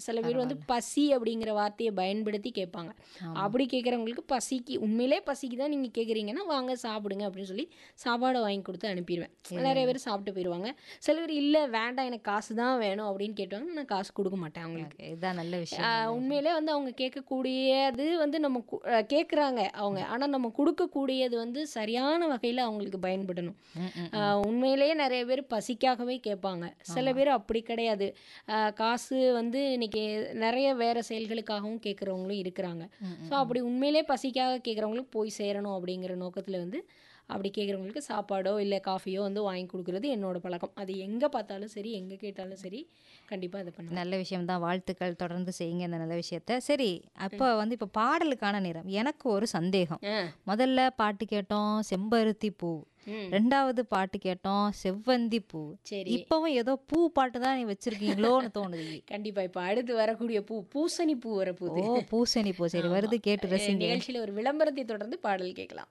சில பேர் வந்து பசி அப்படிங்கிற வார்த்தையை பயன்படுத்தி கேட்பாங்க அப்படி கேட்குறவங்களுக்கு பசிக்கு உண்மையிலே பசிக்கு தான் நீங்கள் கேட்குறீங்கன்னா வாங்க சாப்பிடுங்க அப்படின்னு சொல்லி சாப்பாடை வாங்கி கொடுத்து அனுப்பிடுவேன் நிறைய பேர் சாப்பிட்டு போயிடுவாங்க சில பேர் இல்லை வேண்டாம் எனக்கு காசு தான் வேணும் அப்படின்னு கேட்டாங்க நான் காசு கொடுக்க மாட்டேன் அவங்களுக்கு Okay, இதுதான் நல்ல விஷயம் ஆஹ் உண்மையிலே வந்து அவங்க கேட்கக்கூடியது வந்து நம்ம கு- ஆஹ் கேட்குறாங்க அவங்க ஆனால் நம்ம கொடுக்கக்கூடியது வந்து சரியான வகையில் அவங்களுக்கு பயன்படணும் ம், ம், ஆஹ் உண்மையிலேயே நிறைய பேர் பசிக்காகவே கேட்பாங்க சில பேர் அப்படி கிடையாது ஆஹ் காசு வந்து இன்னைக்கு நிறைய வேற செயல்களுக்காகவும் கேட்குறவங்களும் இருக்கிறாங்க ஸோ அப்படி உண்மையிலே பசிக்காக கேட்குறவங்களுக்கு போய் சேரணும் அப்படிங்கிற நோக்கத்தில் வந்து அப்படி கேட்குறவங்களுக்கு சாப்பாடோ இல்லை காஃபியோ வந்து வாங்கி கொடுக்குறது என்னோட பழக்கம் அது எங்கே பார்த்தாலும் சரி எங்கே கேட்டாலும் சரி கண்டிப்பாக அதை பண்ணுவேன் நல்ல விஷயம் தான் வாழ்த்துக்கள் தொடர்ந்து செய்யுங்க இந்த நல்ல விஷயத்த சரி அப்போ வந்து இப்போ பாடலுக்கான நேரம் எனக்கு ஒரு சந்தேகம் ஆ முதல்ல பாட்டு கேட்டோம் செம்பருத்தி பூ ம். ரெண்டாவது பாட்டு கேட்டோம் செவ்வந்தி பூ சரி இப்பவும் ஏதோ பூ பாட்டு தான் நீ வச்சிருக்கீங்களோன்னு தோணுது கண்டிப்பா இப்ப அடுத்து வரக்கூடிய பூ பூசணி பூ வரப்போகுது ஓ பூசணி பூ சரி வருது கேட்டு ரசிங்க நிகழ்ச்சியில ஒரு விளம்பரத்தை தொடர்ந்து பாடல் கேட்கலாம்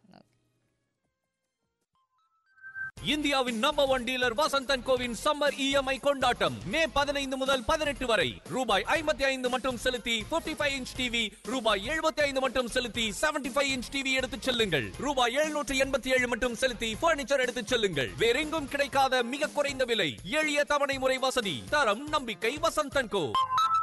இந்தியாவின் நம்பர் ஒன் டீலர் வசந்தன் கோவின் சம்மர் இஎம்ஐ கொண்டாட்டம் மே பதினைந்து முதல் பதினெட்டு வரை ரூபாய் ஐம்பத்தி ஐந்து மட்டும் செலுத்தி 55 ஃபைவ் இன்ச் டிவி ரூபாய் எழுபத்தி ஐந்து மட்டும் செலுத்தி 75 ஃபைவ் இன்ச் டிவி எடுத்துச் செல்லுங்கள் ரூபாய் எழுநூற்று எண்பத்தி ஏழு மட்டும் செலுத்தி பர்னிச்சர் எடுத்துச் செல்லுங்கள் வேறெங்கும் கிடைக்காத மிக குறைந்த விலை எளிய தவணை முறை வசதி தரம் நம்பிக்கை வசந்தன் கோ